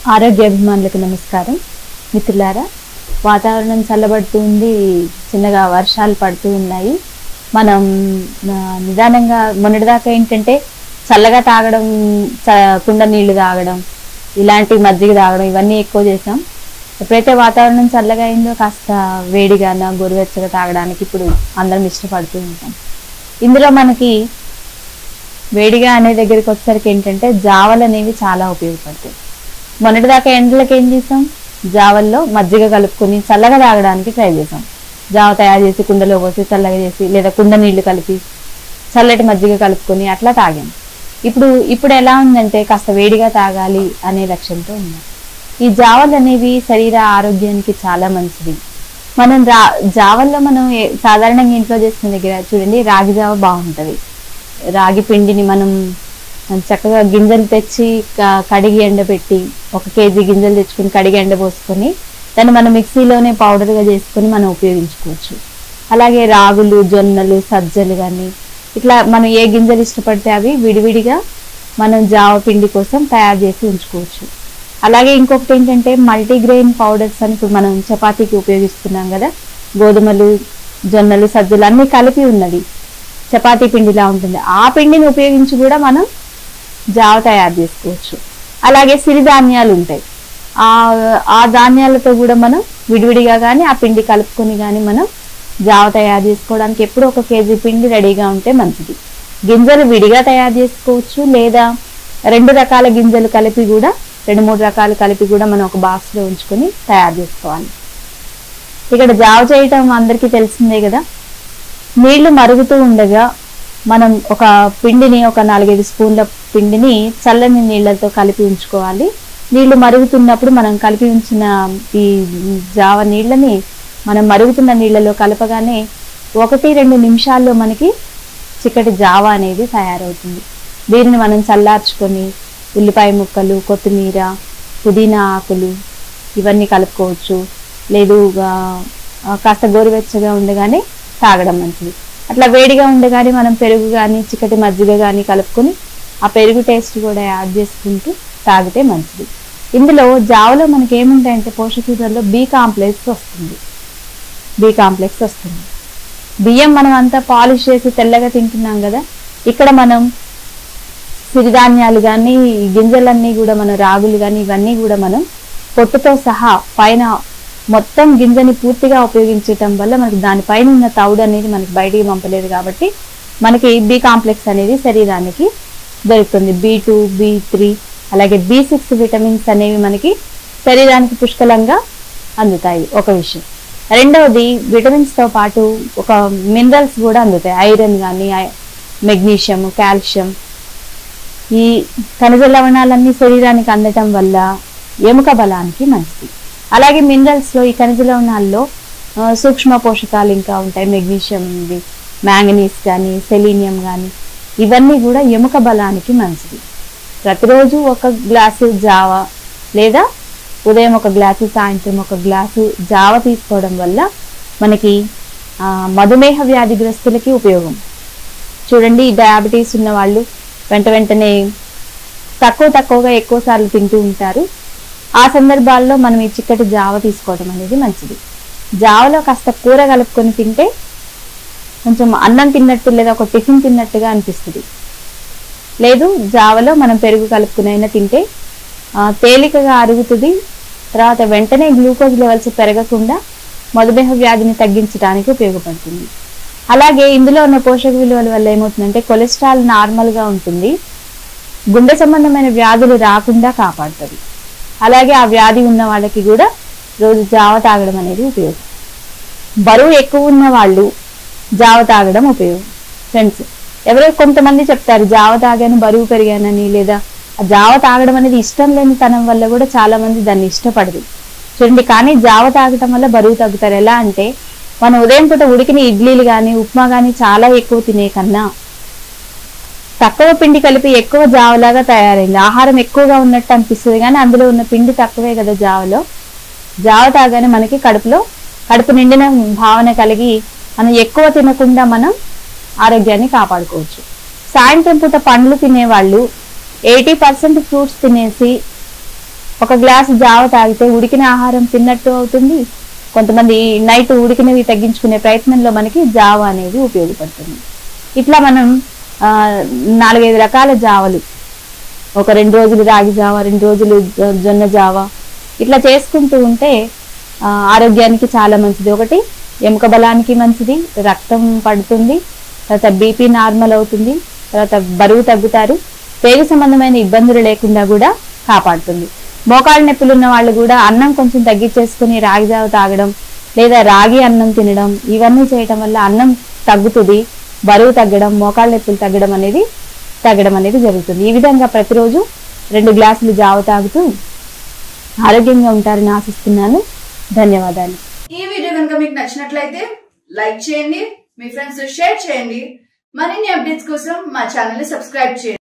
ఆరోగ్య అభిమానులకు నమస్కారం మిత్రులారా వాతావరణం చల్లబడుతూ ఉంది చిన్నగా వర్షాలు పడుతూ ఉన్నాయి మనం ఆ, నిదానంగా మొన్నటిదాకా ఏంటంటే చల్లగా తాగడం చ- కుండ నీళ్లు తాగడం ఇలాంటి మజ్జిగ తాగడం ఇవన్నీ ఎక్కువ చేసాం ఎప్పుడైతే వాతావరణం చల్లగా అయిందో కాస్త వేడిగాన గోరువెచ్చగా తాగడానికి ఇప్పుడు అందరం ఇష్టపడుతూ ఉంటాం ఇందులో మనకి వేడిగా అనే దగ్గరికి వచ్చేసరికి ఏంటంటే జావలు అనేవి చాలా ఉపయోగపడతాయి మొన్నటిదాకా ఎండలకి ఏం చేసాం జావల్లో మజ్జిగ కలుపుకొని చల్లగా తాగడానికి ట్రై చేసాం జావ తయారు చేసి కుండలో పోసి చల్లగా చేసి లేదా కుండ నీళ్లు కలిపి చల్లటి మజ్జిగ కలుపుకొని అట్లా తాగాం ఇప్పుడు ఇప్పుడు ఎలా ఉందంటే కాస్త వేడిగా తాగాలి అనే లక్ష్యంతో ఉన్నాం ఈ జావలు అనేవి శరీర ఆరోగ్యానికి చాలా మంచిది మనం రా జావల్లో మనం ఏ- సాధారణంగా ఇంట్లో చేసుకునే దగ్గర చూడండి రాగి జావ బాగుంటది రాగి పిండిని మనం చక్కగా గింజలు తెచ్చి క- కడిగి ఎండబెట్టి ఒక కేజీ గింజలు తెచ్చుకొని కడిగి ఎండబోసుకొని దాన్ని మనం మిక్సీలోనే పౌడర్గా చేసుకొని మనం ఉపయోగించుకోవచ్చు అలాగే రాగులు జొన్నలు సజ్జలు కానీ ఇట్లా మనం ఏ గింజలు ఇష్టపడితే అవి విడివిడిగా మనం జావ పిండి కోసం తయారు చేసి ఉంచుకోవచ్చు అలాగే ఇంకొకటి ఏంటంటే మల్టీగ్రెయిన్ పౌడర్స్ అని ఇప్పుడు మనం చపాతీకి ఉపయోగిస్తున్నాం కదా గోధుమలు జొన్నలు సజ్జలు అన్నీ కలిపి ఉన్నది చపాతీ పిండిలా ఉంటుంది ఆ పిండిని ఉపయోగించి కూడా మనం జావ తయారు చేసుకోవచ్చు అలాగే సిరిధాన్యాలు ఉంటాయి ఆ ఆ ధాన్యాలతో కూడా మనం విడివిడిగా కానీ ఆ పిండి కలుపుకొని కానీ మనం జావ తయారు చేసుకోవడానికి ఎప్పుడు ఒక కేజీ పిండి రెడీగా ఉంటే మంచిది గింజలు విడిగా తయారు చేసుకోవచ్చు లేదా రెండు రకాల గింజలు కలిపి కూడా రెండు మూడు రకాలు కలిపి కూడా మనం ఒక బాక్స్లో ఉంచుకొని తయారు చేసుకోవాలి ఇక్కడ జావ చేయటం అందరికీ తెలిసిందే కదా నీళ్లు మరుగుతూ ఉండగా మనం ఒక పిండిని ఒక నాలుగైదు స్పూన్ల పిండిని చల్లని నీళ్ళతో కలిపి ఉంచుకోవాలి నీళ్లు మరుగుతున్నప్పుడు మనం కలిపి ఉంచిన ఈ జావ నీళ్ళని మనం మరుగుతున్న నీళ్ళలో కలపగానే ఒకటి రెండు నిమిషాల్లో మనకి చిక్కటి జావ అనేది తయారవుతుంది దీనిని మనం చల్లార్చుకొని ఉల్లిపాయ ముక్కలు కొత్తిమీర పుదీనా ఆకులు ఇవన్నీ కలుపుకోవచ్చు లేదు ఆ, కాస్త గోరువెచ్చగా ఉండగానే తాగడం మంచిది అట్లా వేడిగా ఉండగానే మనం పెరుగు కానీ చిక్కటి మజ్జిగ కానీ కలుపుకొని ఆ పెరుగు టేస్ట్ కూడా యాడ్ చేసుకుంటూ తాగితే మంచిది ఇందులో జావలో మనకి ఏముంటాయంటే పోషక విలువల్లో బి కాంప్లెక్స్ వస్తుంది బి కాంప్లెక్స్ వస్తుంది బియ్యం మనం అంతా పాలిష్ చేసి తెల్లగా తింటున్నాం కదా ఇక్కడ మనం సిరిధాన్యాలు కానీ గింజలన్నీ కూడా మన రాగులు కానీ ఇవన్నీ కూడా మనం పొట్టుతో సహా పైన మొత్తం గింజని పూర్తిగా ఉపయోగించటం వల్ల మనకి దానిపైన ఉన్న తౌడు అనేది మనకి బయటికి పంపలేదు కాబట్టి మనకి బి కాంప్లెక్స్ అనేది శరీరానికి దొరుకుతుంది బి టూ బి త్రీ అలాగే బి సిక్స్ విటమిన్స్ అనేవి మనకి శరీరానికి పుష్కలంగా అందుతాయి ఒక విషయం రెండవది విటమిన్స్ తో పాటు ఒక మినరల్స్ కూడా అందుతాయి ఐరన్ కానీ మెగ్నీషియం కాల్షియం ఈ ఖనిజ లవణాలన్నీ శరీరానికి అందటం వల్ల ఎముక బలానికి మంచిది అలాగే మినరల్స్ లో ఈ ఖనిజ లవణాల్లో ఆ, సూక్ష్మ పోషకాలు ఇంకా ఉంటాయి మెగ్నీషియం ఉంది మ్యాంగనీస్ కానీ సెలీనియం కానీ ఇవన్నీ కూడా ఎముక బలానికి మంచిది ప్రతిరోజు ఒక గ్లాసు జావ లేదా ఉదయం ఒక గ్లాసు సాయంత్రం ఒక గ్లాసు జావ తీసుకోవడం వల్ల మనకి ఆ, మధుమేహ వ్యాధిగ్రస్తులకి ఉపయోగం చూడండి ఈ డయాబెటీస్ ఉన్న వాళ్ళు వెంట వెంటనే తక్కువ తక్కువగా ఎక్కువ సార్లు తింటూ ఉంటారు ఆ సందర్భాల్లో మనం ఈ చిక్కటి జావ తీసుకోవడం అనేది మంచిది జావలో కాస్త కూర కలుపుకొని తింటే కొంచెం అన్నం తిన్నట్టు లేదా ఒక టిఫిన్ తిన్నట్టుగా అనిపిస్తుంది లేదు జావలో మనం పెరుగు కలుపుకుని అయినా తింటే ఆ, తేలికగా అరుగుతుంది తర్వాత వెంటనే గ్లూకోజ్ లెవెల్స్ పెరగకుండా మధుమేహ వ్యాధిని తగ్గించడానికి ఉపయోగపడుతుంది అలాగే ఇందులో ఉన్న పోషక విలువల వల్ల ఏమవుతుందంటే కొలెస్ట్రాల్ నార్మల్గా ఉంటుంది గుండె సంబంధమైన వ్యాధులు రాకుండా కాపాడుతుంది అలాగే ఆ వ్యాధి ఉన్న వాళ్ళకి కూడా రోజు జావ తాగడం అనేది ఉపయోగం బరువు ఎక్కువ ఉన్న వాళ్ళు జావ తాగడం ఉపయోగం ఫ్రెండ్స్ ఎవరో కొంతమంది చెప్తారు జావ తాగాను బరువు పెరిగానని లేదా ఆ జావ తాగడం అనేది ఇష్టం లేని తనం వల్ల కూడా చాలా మంది దాన్ని ఇష్టపడదు చూడండి కానీ జావ తాగటం వల్ల బరువు తగ్గుతారు ఎలా అంటే మనం ఉదయం పూట ఉడికిన ఇడ్లీలు కానీ ఉప్మా కానీ చాలా ఎక్కువ తినే కన్నా తక్కువ పిండి కలిపి ఎక్కువ జావలాగా తయారైంది ఆహారం ఎక్కువగా ఉన్నట్టు అనిపిస్తుంది కానీ అందులో ఉన్న పిండి తక్కువే కదా జావలో జావ తాగానే మనకి కడుపులో కడుపు నిండిన భావన కలిగి మనం ఎక్కువ తినకుండా మనం ఆరోగ్యాన్ని కాపాడుకోవచ్చు సాయంత్రం పూట పండ్లు తినేవాళ్ళు ఎయిటీ పర్సెంట్ ఫ్రూట్స్ తినేసి ఒక గ్లాసు జావ తాగితే ఉడికిన ఆహారం తిన్నట్టు అవుతుంది కొంతమంది నైట్ ఉడికినవి తగ్గించుకునే ప్రయత్నంలో మనకి జావ అనేది ఉపయోగపడుతుంది ఇట్లా మనం ఆ, నాలుగైదు రకాల జావలు ఒక రెండు రోజులు రాగి జావ రెండు రోజులు జొ- జొన్న జావ ఇట్లా చేసుకుంటూ ఉంటే ఆ, ఆరోగ్యానికి చాలా మంచిది ఒకటి ఎముక బలానికి మంచిది రక్తం పడుతుంది తర్వాత బీపీ నార్మల్ అవుతుంది తర్వాత బరువు తగ్గుతారు పేగు సంబంధమైన ఇబ్బందులు లేకుండా కూడా కాపాడుతుంది మోకాళ్ళ నొప్పులు ఉన్న వాళ్ళు కూడా అన్నం కొంచెం తగ్గించేసుకుని రాగి జావ తాగడం లేదా రాగి అన్నం తినడం ఇవన్నీ చేయటం వల్ల అన్నం తగ్గుతుంది బరువు తగ్గడం మోకాళ్ళ నొప్పులు తగ్గడం అనేది తగ్గడం అనేది జరుగుతుంది ఈ విధంగా ప్రతిరోజు రెండు గ్లాసులు జావ తాగుతూ ఆరోగ్యంగా ఉంటారని ఆశిస్తున్నాను ధన్యవాదాలు ఈ వీడియో కనుక మీకు నచ్చినట్లయితే లైక్ చేయండి మీ ఫ్రెండ్స్ షేర్ చేయండి మరిన్ని అప్డేట్స్ కోసం మా ఛానల్ ని సబ్స్క్రైబ్ చేయండి